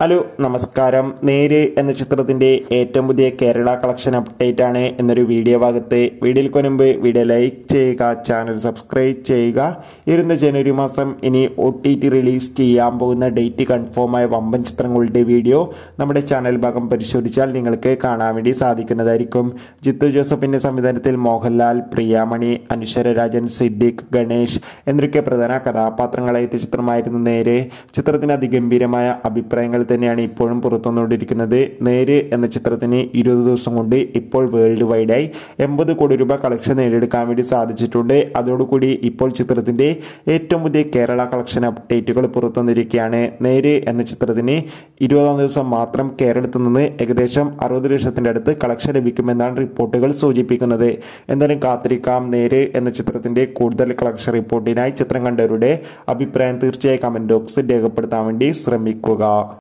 hello നമസ്കാരം നേര് എന്ന ചിത്രത്തിന്റെ ഏറ്റവും പുതിയ കേരള കളക്ഷൻ അപ്ഡേറ്റ് ആണ് എന്നൊരു വീഡിയോ ഭാഗത്ത് വീഡിയോയ്ക്ക് മുൻപ് വീഡിയോ ലൈക്ക് ചെയ്യുക ചാനൽ സബ്സ്ക്രൈബ് ചെയ്യുക ഇരുന്ന ജനുവരി മാസം ഇനി ഒ ടി ടി റിലീസ് ചെയ്യാൻ പോകുന്ന ഡേറ്റ് കൺഫേം ആയ വമ്പൻ ചിത്രങ്ങളുടെ വീഡിയോ നമ്മുടെ ചാനൽ ഭാഗം പരിശോധിച്ചാൽ നിങ്ങൾക്ക് കാണാൻ വേണ്ടി സാധിക്കുന്നതായിരിക്കും ജിത്തു ജോസഫിന്റെ സംവിധാനത്തിൽ മോഹൻലാൽ പ്രിയാമണി അനുശ്വര രാജൻ സിദ്ദിഖ് ഗണേഷ് എന്നൊക്കെ പ്രധാന കഥാപാത്രങ്ങളായ എത്തിയ ചിത്രമായിരുന്നു നേര് ചിത്രത്തിന് അതിഗംഭീരമായ അഭിപ്രായങ്ങൾ തന്നെയാണ് ഇപ്പോഴും പുറത്തുവന്നുകൊണ്ടിരിക്കുന്നത് നേര് എന്ന ചിത്രത്തിന് ഇരുപത് ദിവസം കൊണ്ട് ഇപ്പോൾ വേൾഡ് വൈഡായി എൺപത് കോടി രൂപ കളക്ഷൻ നേടിയെടുക്കാൻ വേണ്ടി സാധിച്ചിട്ടുണ്ട് അതോടുകൂടി ഇപ്പോൾ ചിത്രത്തിന്റെ ഏറ്റവും പുതിയ കേരള കളക്ഷൻ അപ്ഡേറ്റുകൾ പുറത്തുവന്നിരിക്കുകയാണ് നേര് എന്ന ചിത്രത്തിന് ഇരുപതാം ദിവസം മാത്രം കേരളത്തിൽ നിന്ന് ഏകദേശം അറുപത് ലക്ഷത്തിന്റെ അടുത്ത് കളക്ഷൻ ലഭിക്കുമെന്നാണ് റിപ്പോർട്ടുകൾ സൂചിപ്പിക്കുന്നത് എന്തായാലും കാത്തിരിക്കാം നേര് എന്ന ചിത്രത്തിന്റെ കൂടുതൽ കളക്ഷൻ റിപ്പോർട്ടിനായി ചിത്രം കണ്ടവരുടെ അഭിപ്രായം തീർച്ചയായും കമന്റ് ബോക്സിൽ രേഖപ്പെടുത്താൻ വേണ്ടി ശ്രമിക്കുക